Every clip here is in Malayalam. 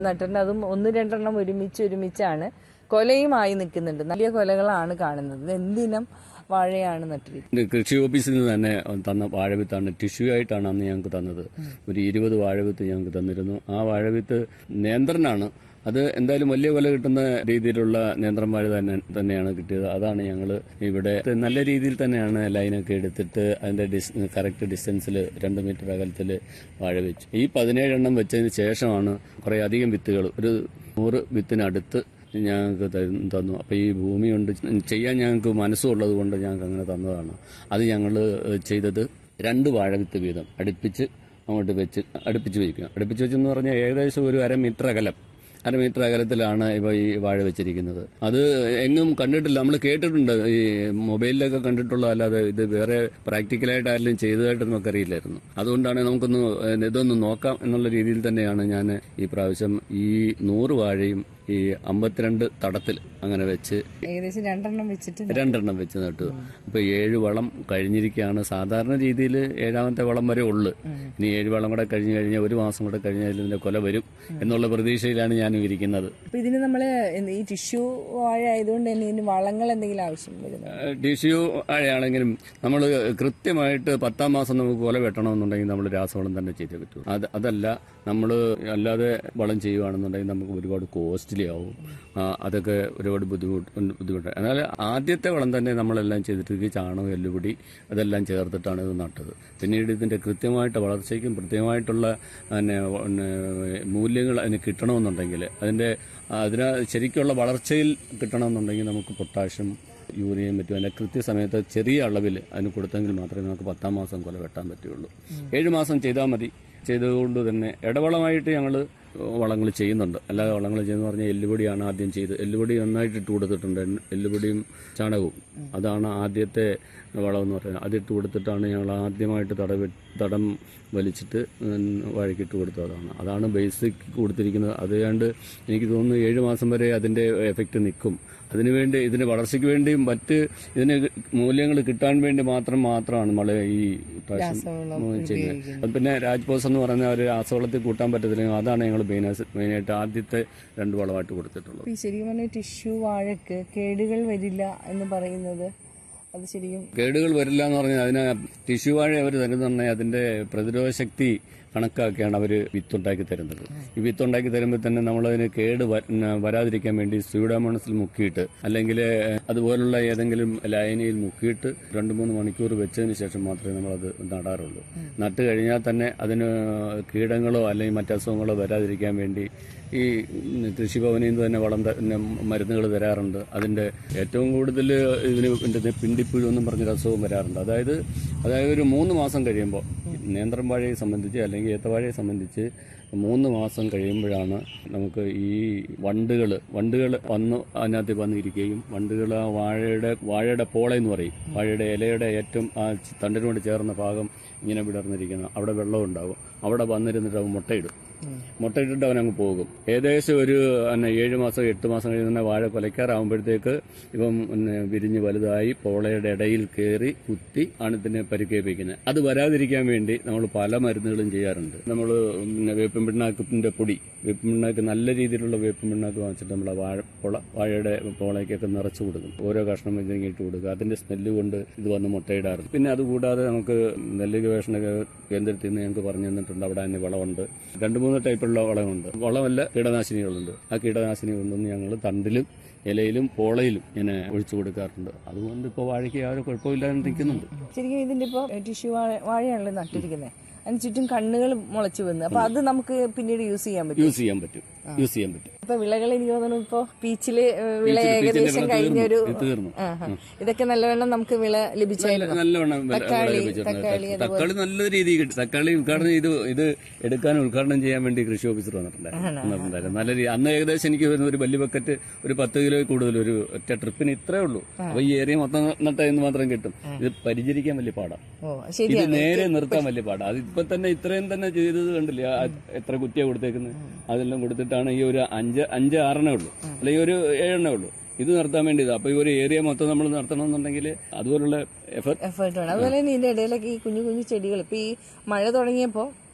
നട്ടിട്ടുണ്ട് അതും ഒന്ന് രണ്ടെണ്ണം ഒരുമിച്ച് ഒരുമിച്ചാണ് കൊലയുമായി നിൽക്കുന്നുണ്ട് വലിയ കൊലകളാണ് കാണുന്നത് ഇത് എന്തിനം വാഴയാണ് നട്ടിരിക്കുന്നത് ഇത് കൃഷി ഓഫീസിൽ നിന്ന് തന്നെ തന്ന വാഴവിത്താണ് ടിഷ്യൂ ആയിട്ടാണ് അന്ന് ഞങ്ങൾക്ക് തന്നത് ഒരു ഇരുപത് വാഴവിത്ത് ഞങ്ങൾക്ക് തന്നിരുന്നു ആ വാഴവിത്ത് നിയന്ത്രണമാണ് അത് എന്തായാലും വലിയ കൊല കിട്ടുന്ന രീതിയിലുള്ള നിയന്ത്രണ വാഴ തന്നെ തന്നെയാണ് കിട്ടിയത് അതാണ് ഞങ്ങൾ ഇവിടെ നല്ല രീതിയിൽ തന്നെയാണ് ലൈനൊക്കെ എടുത്തിട്ട് അതിന്റെ ഡിസ് കറക്റ്റ് ഡിസ്റ്റൻസിൽ രണ്ട് മീറ്റർ അകലത്തിൽ വാഴ വെച്ചു ഈ പതിനേഴെണ്ണം വെച്ചതിന് ശേഷമാണ് കുറേ അധികം വിത്തുകൾ ഒരു നൂറ് വിത്തിനടുത്ത് ഞങ്ങൾക്ക് തരു- തന്നു അപ്പോൾ ഈ ഭൂമി കൊണ്ട് ചെയ്യാൻ ഞങ്ങൾക്ക് മനസ്സുള്ളത് കൊണ്ട് ഞങ്ങൾക്ക് അങ്ങനെ തന്നതാണ് അത് ഞങ്ങൾ ചെയ്തത് രണ്ട് വാഴവിത്ത് വീതം അടുപ്പിച്ച് അങ്ങോട്ട് വെച്ച് അടുപ്പിച്ച് വയ്ക്കുക അടുപ്പിച്ച് വെച്ചെന്ന് പറഞ്ഞാൽ ഏകദേശം ഒരു അര മീറ്റർ അകലം അര മീറ്റർ അകലത്തിലാണ് ഇപ്പോൾ ഈ വാഴ വെച്ചിരിക്കുന്നത് അത് എങ്ങും കണ്ടിട്ടില്ല നമ്മൾ കേട്ടിട്ടുണ്ട് ഈ മൊബൈലിലൊക്കെ കണ്ടിട്ടുള്ള അല്ലാതെ ഇത് വേറെ പ്രാക്ടിക്കലായിട്ട് ആരെങ്കിലും ചെയ്തതായിട്ട് നമുക്ക് അറിയില്ലായിരുന്നു അതുകൊണ്ടാണ് നമുക്കൊന്ന് ഇതൊന്ന് നോക്കാം എന്നുള്ള രീതിയിൽ തന്നെയാണ് ഞാൻ ഈ പ്രാവശ്യം ഈ നൂറ് വാഴയും ഈ അമ്പത്തിരണ്ട് തടത്തിൽ അങ്ങനെ വെച്ച് ഏകദേശം രണ്ടെണ്ണം വെച്ചിട്ട് രണ്ടെണ്ണം വെച്ച് നട്ടു അപ്പൊ ഏഴ് വളം കഴിഞ്ഞിരിക്കുകയാണ് സാധാരണ രീതിയിൽ ഏഴാമത്തെ വളം വരെ ഉള്ളു ഇനി ഏഴ് വളം കൂടെ കഴിഞ്ഞ് കഴിഞ്ഞാൽ ഒരു മാസം കൂടെ കഴിഞ്ഞാൽ ഇതിന്റെ കൊല വരും എന്നുള്ള പ്രതീക്ഷയിലാണ് ഞാനും ഇരിക്കുന്നത് അപ്പൊ ഇതിന് നമ്മള് എന്ത് ഈ ടിഷ്യൂ വാഴ ആയതുകൊണ്ട് തന്നെ ഇതിന് വളങ്ങൾ എന്തെങ്കിലും ആവശ്യം വരുന്നു ടിഷ്യൂ ആണെങ്കിലും നമ്മൾ കൃത്യമായിട്ട് പത്താം മാസം നമുക്ക് കൊല വെട്ടണമെന്നുണ്ടെങ്കിൽ നമ്മൾ രാസവളം തന്നെ ചെയ്തേ പറ്റൂ അത് അതല്ല നമ്മൾ അല്ലാതെ വളം ചെയ്യുകയാണെന്നുണ്ടെങ്കിൽ നമുക്ക് ഒരുപാട് കോസ്റ്റ്ലി ആവും ആ, അതൊക്കെ ഒരുപാട് ബുദ്ധിമുട്ട് ബുദ്ധിമുട്ട് എന്നാൽ ആദ്യത്തെ വളം തന്നെ നമ്മളെല്ലാം ചെയ്തിട്ട് ഈ ചാണകം എല്ലുപൊടി അതെല്ലാം ചേർത്തിട്ടാണ് ഇത് നട്ടത് പിന്നീട് ഇതിന്റെ കൃത്യമായിട്ട് വളർച്ചയ്ക്കും കൃത്യമായിട്ടുള്ള പിന്നെ, പിന്നെ, മൂല്യങ്ങൾ അതിന് കിട്ടണമെന്നുണ്ടെങ്കിൽ അതിന്റെ അതിന് ശരിക്കുള്ള വളർച്ചയിൽ കിട്ടണമെന്നുണ്ടെങ്കിൽ നമുക്ക് പൊട്ടാഷ്യം യൂറിയയും മറ്റും അതിന്റെ കൃത്യസമയത്ത് ചെറിയ അളവിൽ അതിന് കൊടുത്തെങ്കിൽ മാത്രമേ നമുക്ക് പത്താം മാസം കൊല വെട്ടാൻ പറ്റുള്ളൂ ഏഴ് മാസം ചെയ്താൽ മതി ചെയ്തതുകൊണ്ട് തന്നെ ഇടവളമായിട്ട് ഞങ്ങൾ വളങ്ങൾ ചെയ്യുന്നുണ്ട് അല്ലാതെ വളങ്ങൾ ചെയ്യുന്ന പറഞ്ഞാൽ എല്ലുപൊടിയാണ് ആദ്യം ചെയ്ത് എല്ലുപൊടി നന്നായിട്ട് ഇട്ട് കൊടുത്തിട്ടുണ്ട് എല്ലുപൊടിയും ചാണകവും അതാണ് ആദ്യത്തെ വളം എന്ന് പറയുന്നത് അതിട്ട് കൊടുത്തിട്ടാണ് ഞങ്ങൾ ആദ്യമായിട്ട് തട തടം വലിച്ചിട്ട് ഉം, വഴക്കിട്ട് കൊടുത്തതാണ് അതാണ് ബേസിക് കൊടുത്തിരിക്കുന്നത് അതുകൊണ്ട് എനിക്ക് തോന്നുന്നു ഏഴ് മാസം വരെ അതിന്റെ എഫക്റ്റ് നിൽക്കും അതിനുവേണ്ടി ഇതിന്റെ വളർച്ചയ്ക്ക് വേണ്ടിയും മറ്റ് ഇതിന് മൂല്യങ്ങൾ കിട്ടാൻ വേണ്ടി മാത്രം മാത്രമാണ് നമ്മൾ ഈ പ്രാവശ്യം രാസവളം ചെയ്യുന്നത് അത് പിന്നെ രാജ്പോസ് എന്ന് പറഞ്ഞ ഒരു രാസവളത്തിൽ കൂട്ടാൻ പറ്റത്തില്ലെങ്കിൽ അതാണ് ഞങ്ങൾ മെയിനായിട്ട് ആദ്യത്തെ രണ്ട് വളമായിട്ട് കൊടുത്തിട്ടുള്ളത് അപ്പൊ ഈ ശരിക്കും പറഞ്ഞ ടിഷ്യൂ വാഴക്ക് കേടുകൾ വരില്ല എന്ന് പറയുന്നത് അത് ശരിക്കും കേടുകൾ വരില്ല എന്ന് പറഞ്ഞാൽ അതിന് ടിഷ്യൂ വാഴ അവർ തരുന്നുണ്ടെങ്കിൽ അതിന്റെ പ്രതിരോധ ശക്തി കണക്കാക്കിയാണ് അവർ വിത്തുണ്ടാക്കി തരുന്നത് ഈ വിത്തുണ്ടാക്കി തരുമ്പോൾ തന്നെ നമ്മളതിന് കേട് വ- ന- വരാതിരിക്കാൻ വേണ്ടി സ്യൂഡാമോണസിൽ മുക്കിയിട്ട് അല്ലെങ്കിൽ അതുപോലുള്ള ഏതെങ്കിലും ലായനിയിൽ മുക്കിയിട്ട് രണ്ട് മൂന്ന് മണിക്കൂർ വെച്ചതിന് ശേഷം മാത്രമേ നമ്മളത് നടാറുള്ളൂ നട്ട് കഴിഞ്ഞാൽ തന്നെ അതിന് കീടങ്ങളോ അല്ലെങ്കിൽ മറ്റസുഖങ്ങളോ വരാതിരിക്കാൻ വേണ്ടി ഈ കൃഷിഭവനിൽ നിന്ന് തന്നെ വളം മരുന്നുകൾ തരാറുണ്ട് അതിന്റെ ഏറ്റവും കൂടുതൽ ഇതിന് ഇതിന്റെ പിണ്ടിപ്പുഴു എന്നും പറഞ്ഞൊരു അസുഖം വരാറുണ്ട് അതായത് അതായത് ഒരു മൂന്ന് മാസം കഴിയുമ്പോൾ നേന്ത്രം വാഴയെ സംബന്ധിച്ച് അല്ലെങ്കിൽ ഏത്തവാഴയെ സംബന്ധിച്ച് മൂന്ന് മാസം കഴിയുമ്പോഴാണ് നമുക്ക് ഈ വണ്ടുകൾ വണ്ടുകൾ വന്ന് അതിനകത്ത് വന്നിരിക്കുകയും വണ്ടുകൾ ആ വാഴയുടെ വാഴയുടെ പോള എന്ന് പറയും വാഴയുടെ ഇലയുടെ ഏറ്റവും ആ തണ്ടിനോട് ചേർന്ന ഭാഗം ഇങ്ങനെ വിടർന്നിരിക്കുന്ന അവിടെ വെള്ളം ഉണ്ടാവും അവിടെ വന്നിരുന്നിട്ട് അവൻ മുട്ടയിടും മുട്ടയിട്ടിട്ട് അവൻ അങ്ങ് പോകും ഏകദേശം ഒരു പിന്നെ ഏഴ് മാസം എട്ട് മാസം കഴിഞ്ഞ് തന്നെ വാഴ കൊലയ്ക്കാറാകുമ്പോഴത്തേക്ക് ഇപ്പം പിന്നെ വിരിഞ്ഞ് വലുതായി പോളയുടെ ഇടയിൽ കയറി കുത്തി ആണ് ഇതിനെ പരിക്കേൽപ്പിക്കുന്നത് അത് വരാതിരിക്കാൻ വേണ്ടി നമ്മൾ പല മരുന്നുകളും ചെയ്യാറുണ്ട് നമ്മൾ പിന്നെ വേപ്പിൻ പിണ്ണാക്കിന്റെ പൊടി വേപ്പിൻ പിണ്ണാക്ക് നല്ല രീതിയിലുള്ള വേപ്പിൻ പിണ്ണാക്ക് വാങ്ങിച്ചിട്ട് നമ്മൾ വാഴ പോള വാഴയുടെ പോളയ്ക്കൊക്കെ നിറച്ചു കൊടുക്കും ഓരോ കഷ്ണം വെച്ചിട്ട് ഇട്ട് കൊടുക്കുക അതിന്റെ സ്മെല്ല് കൊണ്ട് ഇത് വന്ന് മുട്ടയിടാറുണ്ട് പിന്നെ അതുകൂടാതെ നമുക്ക് നെല്ല് ഗവേഷണ കേന്ദ്രത്തിൽ നിന്ന് ഞങ്ങൾക്ക് പറഞ്ഞു തന്നിട്ടുണ്ട് അവിടെ തന്നെ വളമുണ്ട് രണ്ട് മൂന്ന് ടൈപ്പുള്ള വളമുണ്ട് വളമല്ല കീടനാശിനികളുണ്ട് ആ കീടനാശിനി കൊണ്ടൊന്ന് ഞങ്ങൾ തണ്ടിലും ഇലയിലും പോളയിലും ഇങ്ങനെ ഒഴിച്ചു കൊടുക്കാറുണ്ട് അതുകൊണ്ട് ഇപ്പോൾ വാഴയ്ക്ക് യാതൊരു കുഴപ്പമില്ലാതെ നിൽക്കുന്നുണ്ട് ശരിക്കും ഇതിന്റെ ഇപ്പൊ ടിഷ്യൂ വാഴ വാഴയാണല്ലോ നട്ടിരിക്കുന്നത് അതിന് ചുറ്റും കണ്ണുകൾ മുളച്ചു വന്ന് അപ്പൊ അത് നമുക്ക് പിന്നീട് യൂസ് ചെയ്യാൻ പറ്റും യൂസ് ചെയ്യാൻ പറ്റും യൂസ് ചെയ്യാൻ പറ്റും ഇപ്പൊ വിളകൾ എനിക്ക് തോന്നുന്നു ഇപ്പൊ പീച്ചില് ഏഹ്, വിള പീച്ചില് ഏകദേശം വിള കഴിഞ്ഞൊരു തീർന്നു. തീർന്നു. ആഹാ. ഇതൊക്കെ നല്ലവണ്ണം നമുക്ക് വിള ലഭിച്ചായിരുന്നു നല്ലവണ്ണം വില- വില തക്കാളി, ലഭിച്ചിട്ടുണ്ട്. തക്കാളി, തക്കാളി നല്ല രീതിയിൽ കിട്ടി തക്കാളി ഉദ്ഘാടനം ചെയ്ത് ഇത് എടുക്കാൻ ഉദ്ഘാടനം ചെയ്യാൻ വേണ്ടി കൃഷി ഓഫീസർ വന്നിട്ടുണ്ടായിരുന്നു വന്നിട്ടുണ്ടായിരുന്നു. നല്ല രീതി അന്ന് ഏകദേശം എനിക്ക് വരുന്ന ഒരു വലിയ ബക്കറ്റ് ഒരു പത്ത് കിലോ കൂടുതൽ ഒരു ഒറ്റ ട്രിപ്പിന് ഇത്രേ ഉള്ളൂ അപ്പൊ ഈ ഏരിയ മൊത്തം നട്ട എന്ന് മാത്രം കിട്ടും ഇത് പരിചരിക്കാൻ വലിയ പാടാണ് ഓ ഇത് ശരിയാണ് നേരെ നിർത്താൻ വലിയ പാടാണ് അത് ഇപ്പൊ തന്നെ ഇത്രയും തന്നെ ചെയ്തത് കണ്ടില്ലേ ആ എത്ര കുറ്റിയാ കൊടുത്തേക്കുന്നത് അതെല്ലാം കൊടുത്തിട്ടാണ് ഈ ഒരു അഞ്ച് അഞ്ച് ആറെണ്ണേ ഉള്ളൂ അല്ലെങ്കിൽ ഒരു ഏഴെണ്ണേ ഉള്ളൂ ഇത് നിർത്താൻ വേണ്ടി അപ്പൊ ഈ ഒരു ഏരിയ മൊത്തം നമ്മൾ നടത്തണമെന്നുണ്ടെങ്കിൽ അതുപോലുള്ള എഫർട്ട് എഫേർട്ട് വേണം അതുപോലെ തന്നെ ഇതിന്റെ ഇടയിലൊക്കെ ഈ കുഞ്ഞു കുഞ്ഞു ചെടികൾ ഇപ്പൊ ഈ മഴ തുടങ്ങിയപ്പോ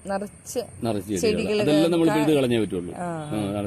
നിറച്ച് നിറച്ച് ചെടികൾ അതെല്ലാം നമ്മൾ പിഴുത് കളഞ്ഞേ പറ്റുള്ളൂ ആ,